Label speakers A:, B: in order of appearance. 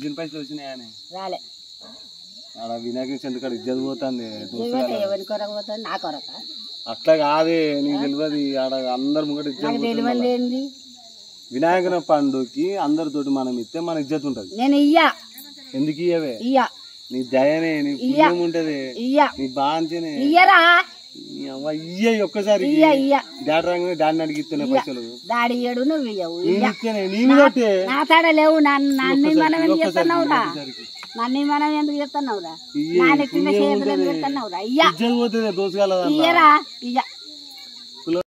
A: Pension పైసలు వచ్చినాయని
B: రాలే
A: ఆడ వినాయక చంద్ర కాడ ఇజ్జత్ పోతుంది
B: జీవితం ఎవరి కొరకు పోతుంది నా కొరక
A: అట్లా కాదే నీకు తెలియదు ఆడ అందరు ముంగట ఇజ్జత్
B: నాకు
A: పోతుంది
B: తెలియదు ఏంది
A: వినాయకుని పండుగకి అందరితోటి మనం ఇస్తే మన ఇజ్జత్ ఉంటది
B: నేను ఇయ్యా
A: ఎందుకు ఇయ్యవే
B: ఇయ్యా
A: నీ దయనే నీ పుణ్యం ఉంటది
B: ఇయ్యా
A: నీ బాంచనే
B: ఇయ్యరా
A: నీ అవ్వ ఇయ్య ఒక్కసారి
B: ఇయ్యా ఇయ్యా
A: డాడీ రాగానే డాడీని అడిగి ఇస్తేనే పైసలు
B: దాడి ఇయ్యడు నువ్వు ఇయ్యవు
A: నేను ఇస్తేనే నీ మీద ఒట్టే.
B: నా తాడ లేవు నన్ను నన్ను మనం ఎందుకు
A: ఒక్కసారి
B: చేస్తున్నావురా
A: ఒక్కసారికి.
B: నన్ను మనం ఎందుకు చేస్తున్నావురా
A: ఇయ్యే,
B: నా నెత్తిన
A: పుణ్యం
B: చేతులు ఎందుకు
A: ఉంటది.
B: చేస్తున్నావురా ఇయ్యా
A: ఇజ్జత్ పోతుంది దోసుగాల
B: ఇయ్యరా ఇయ్యా